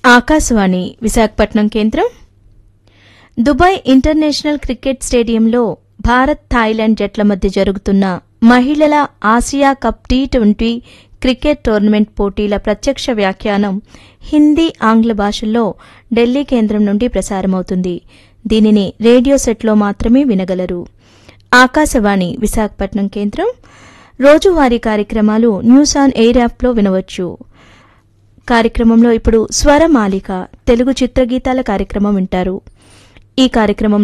ఆకాశవాణి విశాఖపట్నం కేంద్రం Dubai international cricket స్టేడియంలో Bharat Thailand జట్ల మధ్య జరుగుతున్న మహిళల Asia cup T twenty cricket tournament పోటీల ప్రత్యక్ష వ్యాఖ్యానం హిందీ ఆంగ్ల భాషల్లో ఢిల్లీ కేంద్రం నుండి ప్రసారమవుతుంది దీనిని రేడియో సెట్లో మాత్రమే వినగలరు ఆకాశవాణి విశాఖపట్నం కేంద్రం రోజువారీ కార్యక్రమాలు న్యూస్ ఆన్ ఎయిర్ యాప్లో వినవచ్చు కార్యక్రమంలో ఇప్పుడు స్వరమాలిక తెలుగు చిత్రగీతాల కార్యక్రమం వింటారు ఈ కార్యక్రమం